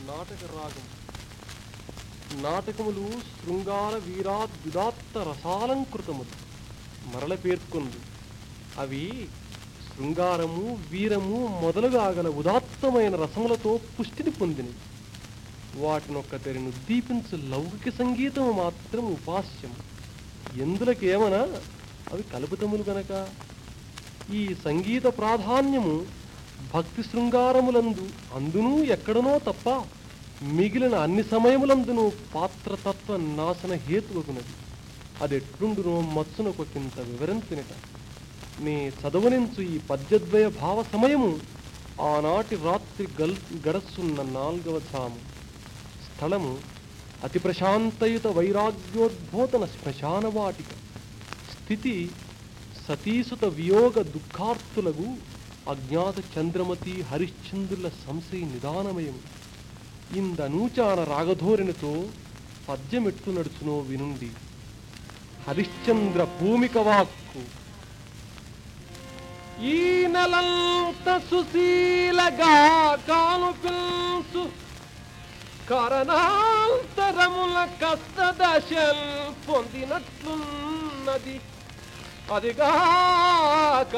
నాటక రాగం నాటకములు శృంగార వీరాద్యుదాత్త రసాలంకృతములు మరల పేర్కొంది అవి శృంగారము వీరము మొదలుగా గల ఉదాత్తమైన రసములతో పుష్టిని పొందినవి వాటినొక్క తెరను దీపించు లౌకిక సంగీతము మాత్రం ఉపాస్యము ఎందులకేమనా అవి కలుపుతములు గనక ఈ సంగీత ప్రాధాన్యము భక్తి శృంగారములందు అందునూ ఎక్కడనో తప్ప మిగిలిన అన్ని సమయములందునూ పాత్రతత్వ నాశన హేతువగునది అదెట్లుండునో మచ్చున కొక్కింత వివరించినట నీ చదవనించు ఈ పద్యద్వయ భావ సమయము ఆనాటి రాత్రి గల్ గడస్సున్న నాల్గవ ధాము స్థలము అతి ప్రశాంతయుత వైరాగ్యోద్బోధన శ్మశాన వాటిక స్థితి సతీసుత వియోగ దుఃఖార్తులకు అజ్ఞాత చంద్రమతి హరిశ్చంద్రుల సంశయ నిదానమయం ఇందనూచాన రాగధోరణితో పద్యమెట్టు నడుచునో వినుండి హరిశ్చంద్ర భూమిక వాక్కు ఈ నెలంత సుశీలగా కానుపిల్సు కారణాంతరముల కష్టదశల్ పొందినట్లున్నది అదిగాక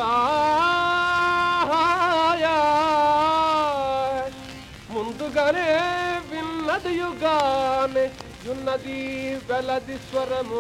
ముందుగానే విన్నది యుగానే ఉన్నది వెలది స్వరము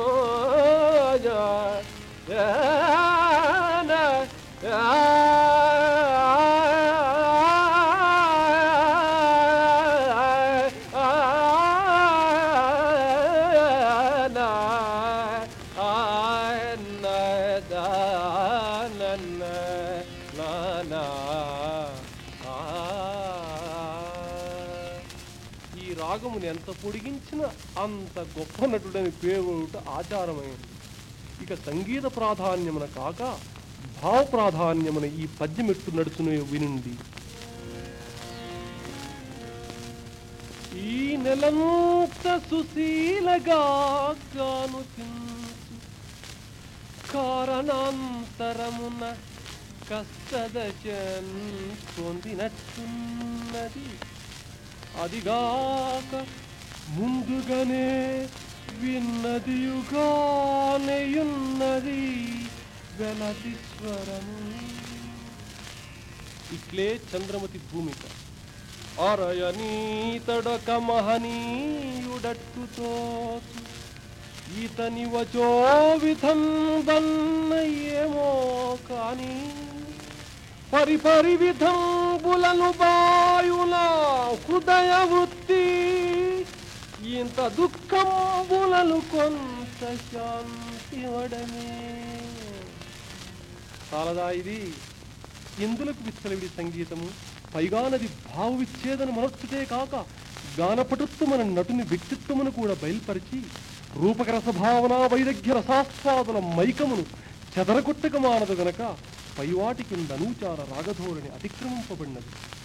ఈ రాగముని ఎంత పొడిగించినా అంత గొప్ప నటుడని పేరుట ఆచారమైంది ఇక సంగీత ప్రాధాన్యమున కాక భావ ప్రాధాన్యమున ఈ పద్యమెట్టు నడుచును వినుండి ఈ నెలంత సుశీలగా గాను కారణాంతరమున కష్టదశన్ పొందినట్టున్నది అదిగాక ముందుగానే విన్నదియుగానేయున్నది వెలది స్వరము ఇట్లే చంద్రమతి భూమిక అరయనీతడొక మహనీయుడట్టుతో ఈతని వచో విధం దన్నయేమో కాని పరిపరి విధంబులను బాయుల హృదయ వృత్తి ఇంత దుఃఖంబులను కొంత శాంతి వడమే చాలదా ఇది ఎందులకు విచ్చలవిడి సంగీతము పైగానది భావ విచ్ఛేదన మనస్సుతే కాక గానపటుత్వమన నటుని వ్యక్తిత్వమును కూడా బయలుపరిచి రూపకరస భావన వైదగ్ధ్య రసాస్వాదన మైకమును చెదరగొట్టక మానదు గనక పైవాటి కింద అనూచార రాగధోరణి అతిక్రమింపబడినది